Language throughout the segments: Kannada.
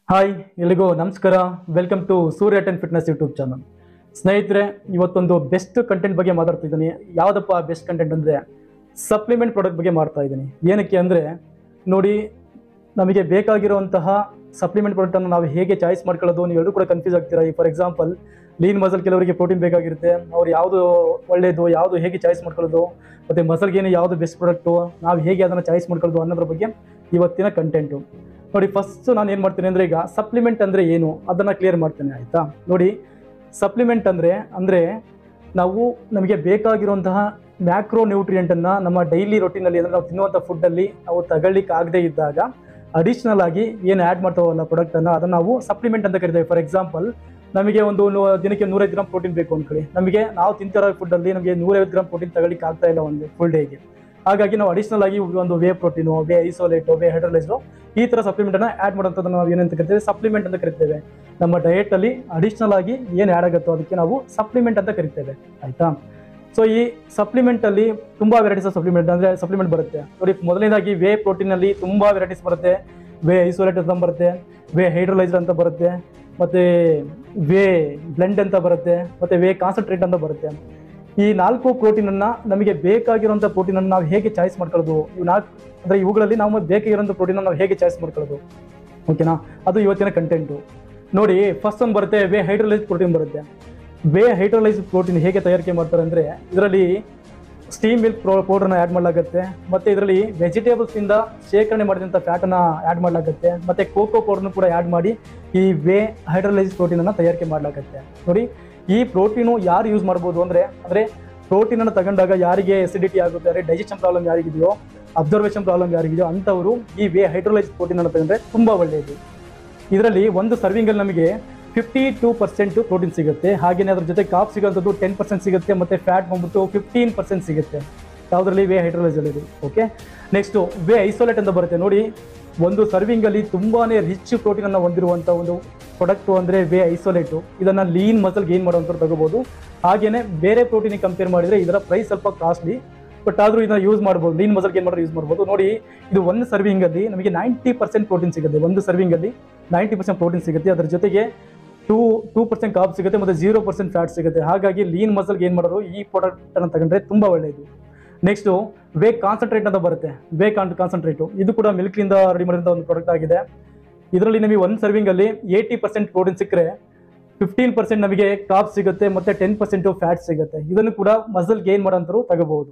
ಹಾಯ್ ಎಲ್ಲಿಗೂ ನಮಸ್ಕಾರ welcome to Surya ten fitness YouTube channel ಸ್ನೇಹಿತರೆ ಇವತ್ತೊಂದು ಬೆಸ್ಟ್ ಕಂಟೆಂಟ್ ಬಗ್ಗೆ ಮಾತಾಡ್ತಿದ್ದೀನಿ ಯಾವುದಪ್ಪ ಬೆಸ್ಟ್ ಕಂಟೆಂಟ್ ಅಂದರೆ ಸಪ್ಲಿಮೆಂಟ್ ಪ್ರಾಡಕ್ಟ್ ಬಗ್ಗೆ ಮಾಡ್ತಾ ಇದ್ದೀನಿ ಏನಕ್ಕೆ ಅಂದರೆ ನೋಡಿ ನಮಗೆ ಬೇಕಾಗಿರುವಂತಹ ಸಪ್ಲಿಮೆಂಟ್ ಪ್ರಾಡಕ್ಟನ್ನು ನಾವು ಹೇಗೆ ಚಾಯ್ಸ್ ಮಾಡ್ಕೊಳ್ಳೋದು ನೀವು ಎಲ್ಲರೂ ಕೂಡ ಕನ್ಫ್ಯೂಸ್ ಆಗ್ತೀರಾ ಈ ಫಾರ್ ಎಕ್ಸಾಂಪಲ್ ಲೀನ್ ಮಸಲ್ ಕೆಲವರಿಗೆ ಪ್ರೋಟೀನ್ ಬೇಕಾಗಿರುತ್ತೆ ಅವ್ರು ಯಾವುದು ಒಳ್ಳೆಯದು ಯಾವುದು ಹೇಗೆ ಚಾಯ್ಸ್ ಮಾಡ್ಕೊಳ್ಳೋದು ಮತ್ತು ಮಸಲ್ಗೇನು ಯಾವುದು ಬೆಸ್ಟ್ ಪ್ರಾಡಕ್ಟು ನಾವು ಹೇಗೆ ಅದನ್ನು ಚಾಯ್ಸ್ ಮಾಡ್ಕೊಳ್ಳೋದು ಅನ್ನೋದ್ರ ಬಗ್ಗೆ ಇವತ್ತಿನ ಕಂಟೆಂಟು ನೋಡಿ ಫಸ್ಟ್ ನಾನು ಏನು ಮಾಡ್ತೀನಿ ಅಂದರೆ ಈಗ ಸಪ್ಲಿಮೆಂಟ್ ಅಂದರೆ ಏನು ಅದನ್ನು ಕ್ಲಿಯರ್ ಮಾಡ್ತೇನೆ ಆಯಿತಾ ನೋಡಿ ಸಪ್ಲಿಮೆಂಟ್ ಅಂದರೆ ಅಂದರೆ ನಾವು ನಮಗೆ ಬೇಕಾಗಿರುವಂತಹ ಮ್ಯಾಕ್ರೋ ನ್ಯೂಟ್ರಿಯೆಂಟನ್ನು ನಮ್ಮ ಡೈಲಿ ರೊಟೀನಲ್ಲಿ ಅಂದರೆ ನಾವು ತಿನ್ನುವಂಥ ಫುಡ್ಡಲ್ಲಿ ನಾವು ತಗೊಳ್ಳಿಕ್ಕೆ ಆಗದೇ ಇದ್ದಾಗ ಅಡಿಷ್ನಲ್ ಆಗಿ ಏನು ಆ್ಯಡ್ ಮಾಡ್ತಾವಲ್ಲ ಪ್ರಾಡಕ್ಟನ್ನು ಅದನ್ನು ನಾವು ಸಪ್ಲಿಮೆಂಟ್ ಅಂತ ಕರಿತೇವೆ ಫಾರ್ ಎಕ್ಸಾಂಪಲ್ ನಮಗೆ ಒಂದು ನೂ- ದಿನಕ್ಕೆ ನೂರೈದು ಗ್ರಾಮ್ ಪ್ರೋಟೀನ್ ಬೇಕು ಅಂದ್ಕೊಳ್ಳಿ ನಮಗೆ ನಾವು ತಿಂತಿರೋ ಫುಡ್ಡಲ್ಲಿ ನಮಗೆ ನೂರೈವತ್ತು ಗ್ರಾಮ್ ಪ್ರೋಟೀನ್ ತಗೊಳ್ಳಿಕ್ಕೆ ಆಗ್ತಾ ಇಲ್ಲ ಒಂದು ಫುಲ್ ಡೇಗೆ ಹಾಗಾಗಿ ನಾವು ಅಡಿಷ್ನಲ್ ಆಗಿ ಒಂದು whey protein whey isolate whey hydrolyse ಈ ಥರ ಸಪ್ಲಿಮೆಂಟನ್ನು ಆ್ಯಡ್ ಮಾಡೋಂಥದ್ದನ್ನು ನಾವು ಏನಂತ ಕರಿತೇವೆ ಸಪ್ಲಿಮೆಂಟ್ ಅಂತ ಕರಿತೇವೆ ನಮ್ಮ ಡಯೆಟಲ್ಲಿ ಅಡಿಷ್ನಲ್ ಆಗಿ ಏನು ಆ್ಯಡ್ ಆಗುತ್ತೋ ಅದಕ್ಕೆ ನಾವು ಸಪ್ಲಿಮೆಂಟ್ ಅಂತ ಕರಿತೇವೆ ಆಯಿತಾ ಸೊ ಈ ಸಪ್ಲಿಮೆಂಟಲ್ಲಿ ತುಂಬ ವೆರೈಟೀಸ್ ಆಫ್ ಸಪ್ಲಿಮೆಂಟ್ ಅಂದರೆ ಸಪ್ಲಿಮೆಂಟ್ ಬರುತ್ತೆ ನೋಡಿ ಮೊದಲನೇದಾಗಿ ವೇ ಪ್ರೋಟೀನಲ್ಲಿ ತುಂಬ ವೆರೈಟೀಸ್ ಬರುತ್ತೆ ವೇ ಐಸೋಲೇಟ್ ಅಂತ ಬರುತ್ತೆ ವೇ ಹೈಡ್ರೋಲೈಸರ್ ಅಂತ ಬರುತ್ತೆ ಮತ್ತು ವೇ ಬ್ಲೆಂಡ್ ಅಂತ ಬರುತ್ತೆ ಮತ್ತು ವೇ ಕಾನ್ಸಂಟ್ರೇಟ್ ಅಂತ ಬರುತ್ತೆ ಈ ನಾಲ್ಕು ಪ್ರೋಟೀನನ್ನು ನಮಗೆ ಬೇಕಾಗಿರುವಂಥ ಪ್ರೋಟೀನನ್ನು ನಾವು ಹೇಗೆ ಚಾಯ್ಸ್ ಮಾಡ್ಕೊಳ್ಳೋದು ಇವು ನಾಲ್ಕು ಅಂದರೆ ಇವುಗಳಲ್ಲಿ ನಾವು ಬೇಕಾಗಿರೋಂಥ ಪ್ರೋಟೀನನ್ನು ನಾವು ಹೇಗೆ ಚಾಯ್ಸ್ ಮಾಡ್ಕೊಳ್ಳೋದು ಓಕೆನಾ ಅದು ಇವತ್ತಿನ ಕಂಟೆಂಟು ನೋಡಿ ಫಸ್ಟ್ ಒಂದು ಬರುತ್ತೆ ವೇ ಹೈಡ್ರೋಲೈಸ್ ಪ್ರೋಟೀನ್ ಬರುತ್ತೆ ವೇ ಹೈಡ್ರೋಲೈಸ್ ಪ್ರೋಟೀನ್ ಹೇಗೆ ತಯಾರಿಕೆ ಮಾಡ್ತಾರೆ ಅಂದರೆ ಇದರಲ್ಲಿ ಸ್ಟೀಮ್ ಮಿಲ್ಕ್ ಪ್ರೋ ಪೌಡರ್ನ ಆ್ಯಡ್ ಮಾಡಲಾಗುತ್ತೆ ಮತ್ತು ಇದರಲ್ಲಿ ವೆಜಿಟೇಬಲ್ಸಿಂದ ಶೇಖರಣೆ ಮಾಡಿದಂಥ ಫ್ಯಾಟನ್ನು ಆ್ಯಡ್ ಮಾಡಲಾಗುತ್ತೆ ಮತ್ತು ಕೋಕೋ ಪೌಡರ್ನು ಕೂಡ ಆ್ಯಡ್ ಮಾಡಿ ಈ ವೇ ಹೈಡ್ರೋಲೈಸ್ ಪ್ರೋಟೀನನ್ನು ತಯಾರಿಕೆ ಮಾಡಲಾಗುತ್ತೆ ನೋಡಿ ಈ ಪ್ರೋಟೀನು ಯಾರು ಯೂಸ್ ಮಾಡ್ಬೋದು ಅಂದರೆ ಅಂದರೆ ಪ್ರೋಟೀನನ್ನು ತಗೊಂಡಾಗ ಯಾರಿಗೆ ಎಸಿಡಿಟಿ ಆಗುತ್ತೆ ಅಂದರೆ ಡೈಜೆಷನ್ ಪ್ರಾಬ್ಲಮ್ ಯಾರಿಗಿದೆಯೋ ಅಬ್ಸರ್ವೇಷನ್ ಪ್ರಾಬ್ಲಮ್ ಯಾರಿಗಿದೆಯೋ ಅಂಥವರು ಈ ವೇ ಹೈಡ್ರೋಲೈಸ್ ಪ್ರೋಟೀನನ್ನು ತಗೊಂಡ್ರೆ ತುಂಬ ಒಳ್ಳೆಯದು ಇದರಲ್ಲಿ ಒಂದು ಸರ್ವಿಂಗಲ್ಲಿ ನಮಗೆ ಫಿಫ್ಟಿ ಟೂ ಪರ್ಸೆಂಟ್ ಪ್ರೋಟೀನ್ ಸಿಗುತ್ತೆ ಹಾಗೆಯೇ ಅದ್ರ ಜೊತೆ ಕಾಪ್ ಸಿಗೋಂಥದ್ದು ಟೆನ್ ಪರ್ಸೆಂಟ್ ಸಿಗುತ್ತೆ ಮತ್ತು ಫ್ಯಾಟ್ ಬಂದ್ಬಿಟ್ಟು ಫಿಫ್ಟೀನ್ ಪರ್ಸೆಂಟ್ ಸಿಗುತ್ತೆ ಯಾವುದರಲ್ಲಿ ವೇ ಹೈಡ್ರೋಲೈಸಲ್ಲಿ ಓಕೆ ನೆಕ್ಸ್ಟು ವೇ ಐಸೋಲೇಟ್ ಅಂತ ಬರುತ್ತೆ ನೋಡಿ ಒಂದು ಸರ್ವಿಂಗಲ್ಲಿ ತುಂಬಾ ರಿಚ್ ಪ್ರೋಟೀನನ್ನು ಹೊಂದಿರುವಂಥ ಒಂದು ಪ್ರಾಡಕ್ಟು ಅಂದರೆ ವೇ ಐಸೋಲೇಟು ಇದನ್ನು ಲೀನ್ ಮಸಲ್ ಗೇನ್ ಮಾಡುವಂಥವ್ರು ತಗೋಬೋದು ಹಾಗೆಯೇ ಬೇರೆ ಪ್ರೋಟೀನಿಗೆ ಕಂಪೇರ್ ಮಾಡಿದರೆ ಇದರ ಪ್ರೈಸ್ ಸ್ವಲ್ಪ ಕಾಸ್ಟ್ಲಿ ಬಟ್ ಆದರೂ ಇದನ್ನ ಯೂಸ್ ಮಾಡ್ಬೋದು ಲೀನ್ ಮಸಲ್ ಗೇನ್ ಮಾಡೋದು ಯೂಸ್ ಮಾಡ್ಬೋದು ನೋಡಿ ಇದು ಒಂದು ಸರ್ವಿಂಗಲ್ಲಿ ನಮಗೆ ನೈಂಟಿ ಪರ್ಸೆಂಟ್ ಪ್ರೋಟೀನ್ ಸಿಗುತ್ತೆ ಒಂದು ಸರ್ವಿಂಗಲ್ಲಿ ನೈಂಟಿ ಪರ್ಸೆಂಟ್ ಪ್ರೋಟೀನ್ ಸಿಗುತ್ತೆ ಅದರ ಜೊತೆಗೆ ಟೂ ಟೂ ಪರ್ಸೆಂಟ್ ಕಾಪ್ ಸಿಗುತ್ತೆ ಮತ್ತು ಜೀರೋ ಪರ್ಸೆಂಟ್ ಫ್ಯಾಟ್ ಸಿಗುತ್ತೆ ಹಾಗಾಗಿ ಲೀನ್ ಮಸಲ್ಗೆ ಏನು ಮಾಡೋರು ಈ ಪ್ರಾಡಕ್ಟನ್ನು ತಗೊಂಡ್ರೆ ತುಂಬ ಒಳ್ಳೆಯದು ನೆಕ್ಸ್ಟು ವೇ ಕಾನ್ಸಂಟ್ರೇಟ್ ಅಂತ ಬರುತ್ತೆ ವೇ ಕಾನ್ ಕಾನ್ಸಂಟ್ರೇಟು ಇದು ಕೂಡ ಮಿಲ್ಕ್ನಿಂದ ರೆಡಿ ಮಾಡಿದಂಥ ಒಂದು ಪ್ರಾಡಕ್ಟ್ ಆಗಿದೆ ಇದರಲ್ಲಿ ನಮಗೆ ಒಂದು ಸರ್ವಿಂಗಲ್ಲಿ ಏಯ್ಟಿ ಪರ್ಸೆಂಟ್ ಪ್ರೋಟೀನ್ ಸಿಕ್ಕರೆ ಫಿಫ್ಟೀನ್ ಪರ್ಸೆಂಟ್ ನಮಗೆ ಕಾಪ್ ಸಿಗುತ್ತೆ ಮತ್ತು ಟೆನ್ ಪರ್ಸೆಂಟು ಫ್ಯಾಟ್ ಸಿಗುತ್ತೆ ಇದನ್ನು ಕೂಡ ಮಸಲ್ ಗೇನ್ ಮಾಡೋಂಥವ್ರು ತಗೋಬಹುದು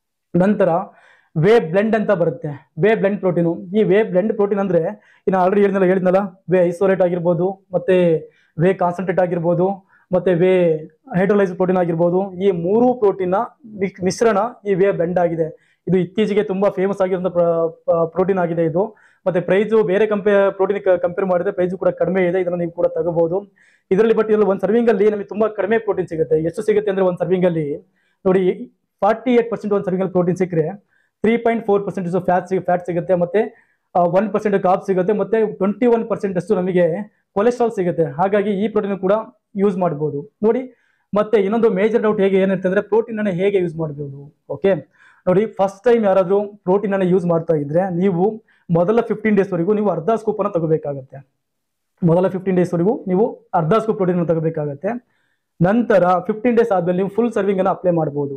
ನಂತರ ವೇ ಬ್ಲೆಂಡ್ ಅಂತ ಬರುತ್ತೆ ವೇ ಬ್ಲೆಂಡ್ ಪ್ರೋಟೀನು ಈ ವೇ ಬ್ಲೆಂಡ್ ಪ್ರೋಟೀನ್ ಅಂದರೆ ಇನ್ನು ಆಲ್ರೆಡಿ ಹೇಳಿದ್ನಲ್ಲ ಹೇಳಿದ್ನಲ್ಲ ವೇ ಐಸೋಲೇಟ್ ಆಗಿರ್ಬೋದು ಮತ್ತು ವೇ ಕಾನ್ಸಂಟ್ರೇಟ್ ಆಗಿರ್ಬೋದು ಮತ್ತು ವೇ ಹೈಡ್ರೋಲೈಸ್ ಪ್ರೋಟೀನ್ ಆಗಿರ್ಬೋದು ಈ ಮೂರು ಪ್ರೋಟೀನ್ನ ಮಿಕ್- ಮಿಶ್ರಣ ಈ ವೇ ಬ್ಲೆಂಡ್ ಆಗಿದೆ ಇದು ಇತ್ತೀಚೆಗೆ ತುಂಬ ಫೇಮಸ್ ಆಗಿರುವಂಥ ಪ್ರೋಟೀನ್ ಆಗಿದೆ ಇದು ಮತ್ತು ಪ್ರೈಸು ಬೇರೆ ಕಂಪೇ ಪ್ರೋಟೀನ್ ಕಂಪೇರ್ ಮಾಡಿದ್ರೆ ಪ್ರೈಸು ಕೂಡ ಕಡಿಮೆ ಇದೆ ಇದನ್ನು ನೀವು ಕೂಡ ತಗೋಬಹುದು ಇದರಲ್ಲಿ ಬಟ್ ಇದರಲ್ಲಿ ಒಂದು ಸರ್ವಿಂಗಲ್ಲಿ ನಮಗೆ ತುಂಬ ಕಡಿಮೆ ಪ್ರೋಟೀನ್ ಸಿಗುತ್ತೆ ಎಷ್ಟು ಸಿಗುತ್ತೆ ಅಂದರೆ ಒಂದು ಸರ್ವಿಂಗಲ್ಲಿ ನೋಡಿ ಫಾರ್ಟಿ ಏಟ್ ಪರ್ಸೆಂಟ್ ಒಂದು ಸರ್ವಿಂಗಲ್ಲಿ ಪ್ರೋಟೀನ್ ಸಿಕ್ಕರೆ three point four percent fat ಸಿಗ ಫ್ಯಾಟ್ ಸಿಗುತ್ತೆ ಮತ್ತೆ ಒನ್ ಪರ್ಸೆಂಟ್ ಕಾಪ್ ಸಿಗುತ್ತೆ ಮತ್ತೆ ಟ್ವೆಂಟಿ ಒನ್ ಪರ್ಸೆಂಟ್ ಅಷ್ಟು ನಮಗೆ ಕೊಲೆಸ್ಟ್ರಾಲ್ ಸಿಗುತ್ತೆ ಹಾಗಾಗಿ ಈ ಪ್ರೋಟೀನ್ ಕೂಡ ಯೂಸ್ ಮಾಡ್ಬೋದು ನೋಡಿ ಮತ್ತೆ ಇನ್ನೊಂದು ಮೇಜರ್ ಡೌಟ್ ಹೇಗೆ ಏನಿರುತ್ತೆ ಅಂದ್ರೆ ಪ್ರೋಟೀನ್ ಅನ್ನು ಹೇಗೆ ಯೂಸ್ ಮಾಡ್ಬೋದು ಓಕೆ ನೋಡಿ ಫಸ್ಟ್ ಟೈಮ್ ಯಾರಾದರೂ ಪ್ರೋಟೀನ್ ಅನ್ನು ಯೂಸ್ ಮಾಡ್ತಾ ಇದ್ರೆ ನೀವು ಮೊದಲ ಫಿಫ್ಟೀನ್ ಡೇಸ್ವರೆಗೂ ನೀವು ಅರ್ಧ ಸ್ಕೂಪ್ ಅನ್ನು ತಗೋಬೇಕಾಗತ್ತೆ ಮೊದಲ ಫಿಫ್ಟೀನ್ ಡೇಸ್ವರೆಗೂ ನೀವು ಅರ್ಧ ಸ್ಕೂಪ್ ಪ್ರೋಟೀನ್ ತಗೋಬೇಕಾಗತ್ತೆ ನಂತರ ಫಿಫ್ಟೀನ್ ಡೇಸ್ ಆದ್ಮೇಲೆ ನೀವು ಫುಲ್ ಸರ್ವಿಂಗ್ ಅನ್ನು ಅಪ್ಲೈ ಮಾಡ್ಬೋದು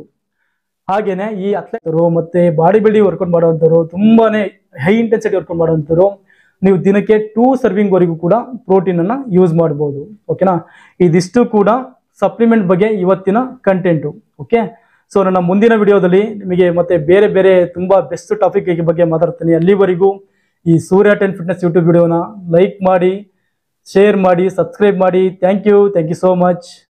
ಹಾಗೇನೆ ಈ ಅಥ್ಲೆಟರು ಮತ್ತೆ ಬಾಡಿ ಬಿಲ್ಡಿಂಗ್ ವರ್ಕೌಟ್ ಮಾಡುವಂಥವ್ರು ತುಂಬಾನೇ ಹೈ ಇಂಟೆನ್ಸಿಟಿ ವರ್ಕೌಟ್ ಮಾಡುವಂಥವ್ರು ನೀವು ದಿನಕ್ಕೆ ಟೂ ಸರ್ವಿಂಗ್ ವರೆಗೂ ಕೂಡ ಪ್ರೋಟೀನ್ ಅನ್ನ ಯೂಸ್ ಮಾಡ್ಬೋದು ಓಕೆನಾ ಇದಿಷ್ಟು ಕೂಡ ಸಪ್ಲಿಮೆಂಟ್ ಬಗ್ಗೆ ಇವತ್ತಿನ ಕಂಟೆಂಟು ಓಕೆ ಸೊ ನನ್ನ ಮುಂದಿನ ವಿಡಿಯೋದಲ್ಲಿ ನಿಮಗೆ ಮತ್ತೆ ಬೇರೆ ಬೇರೆ ತುಂಬಾ ಬೆಸ್ಟ್ ಟಾಪಿಕ್ ಬಗ್ಗೆ ಮಾತಾಡ್ತೀನಿ ಅಲ್ಲಿವರೆಗೂ ಈ ಸೂರ್ಯ ಟೆನ್ ಫಿಟ್ನೆಸ್ ಯೂಟ್ಯೂಬ್ ವಿಡಿಯೋನ ಲೈಕ್ ಮಾಡಿ ಶೇರ್ ಮಾಡಿ ಸಬ್ಸ್ಕ್ರೈಬ್ ಮಾಡಿ thank you thank you so much